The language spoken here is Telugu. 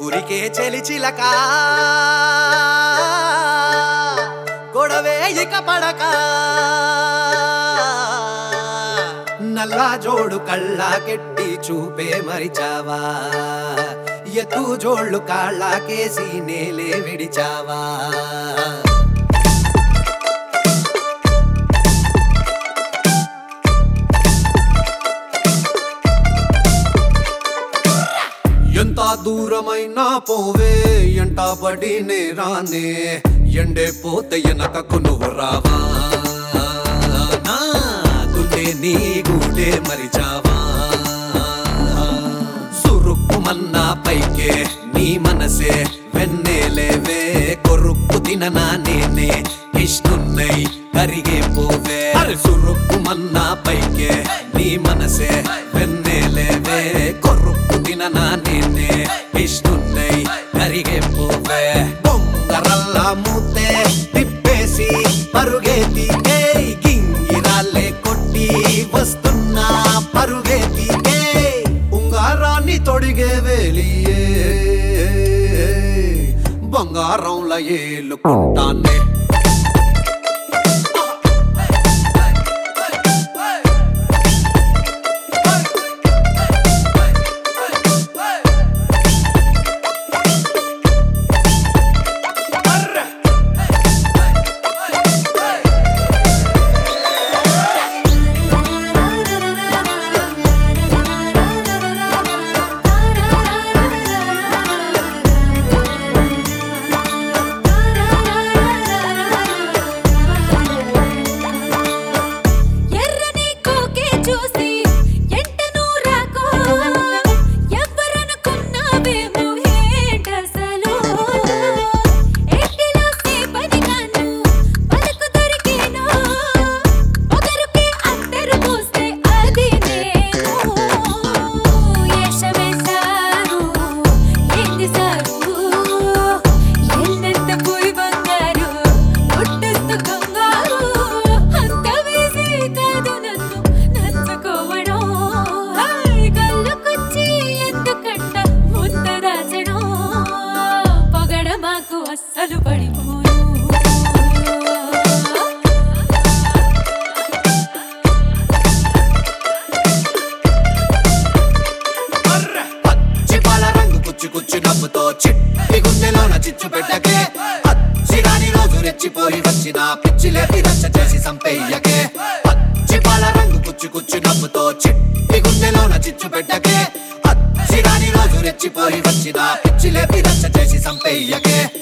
ఉరికే చెలిచిలక గొడవే ఇక పడక నల్లా జోడు కళ్ళకెట్టి చూపే మరిచావా ఎత్తు జోళ్ళు కాళ్ళకేసి నేలే విడిచావా ఎంత దూరమైనా పోవే ఎంట పడి రానే ఎండే పోతే ఎనకకు నువ్వు రావా నా గుండె నీ గూడే మరిచావా సురుక్కుమన్నా పైకే నీ మనసే వెన్నెలేవే కొరుక్కు తిననా నేనే ఇష్టున్నై కరిగే పోవే అరే సురుక్కుమన్నా పైకే నీ మనసే వెన్నెలేవే కొరుక్కు తిననా నేనే ఇష్టున్నై కరిగే పోవే బొంగరల్లా మూతే తిప్పేసి పరుగేతికే గింగిరాలే కొట్టి వస్తున్నా పరుగేతికే ఉంగారాన్ని తొడిగే వేలియే బంగారంల ఏలుకుంటానే ఎర్రని కోకే చూసి ఎంటను రాకో ఎవ్వరనుకున్నావేమో ఏంటసలు ఎట్టిలో సేపని కాను పలుకు దొరికేను ఒకరికి అందరు పోస్తే అది నేను యశమేశారు ఏంది సారు ఎల్లంత పోయి బంగారు పుట్టుస్తూ కంగారు అంత వేసి కాదు నన్ను నచ్చుకోవడం హాయ్ కళ్ళకొచ్చి ఎందుకంట ముంద దాచడం పొగడ మాకు అస్సలు పడిపోను పచ్చి పాల రంగు కుచ్చు కుచ్చు నవ్వుతో చిట్టి గుండెలోన చిచ్చు పెట్టకే పచ్చి రాని రోజు రెచ్చిపోయి వచ్చిన పిచ్చి లేపి రచ్చ చేసి సంపెయ్యకే పచ్చి పాల రంగు కుచ్చు కుచ్చు నవ్వుతో చిట్టి గుండెలోన చిచ్చు పెట్టకే పచ్చి రాని రోజు రెచ్చిపోయి వచ్చిన పిచ్చి లేపి రచ్చ చేసి సంపెయ్యకే